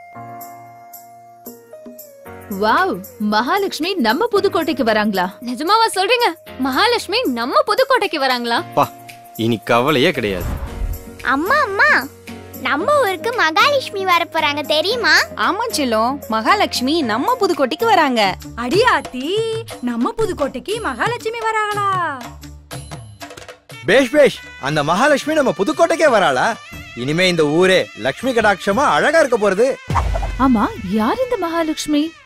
wow Mahalakshmi நம்ம புதுக்கோட்டைக்கு வராங்களா நிஜமாவா சொல்றீங்க மகாலட்சுமி நம்ம புதுக்கோட்டைக்கு வராங்களா பா இனி கவலையே கிடையாது அம்மா அம்மா நம்ம ஊருக்கு மகாலட்சுமி வர போறாங்க தெரியுமா ஆமா செல்லம் மகாலட்சுமி நம்ம புதுக்கோட்டைக்கு வராங்க அடியாத்தி நம்ம புதுக்கோட்டைக்கு மகாலட்சுமி வராங்களா பேஷ் பேஷ் அந்த மகாலட்சுமி நம்ம புதுக்கோட்டைக்கே வராளா இனிமே இந்த ஊரே லக்ஷ்மி கடாட்சமா அழகா இருக்க போறது ஆமா யார் இந்த மகாலட்சுமி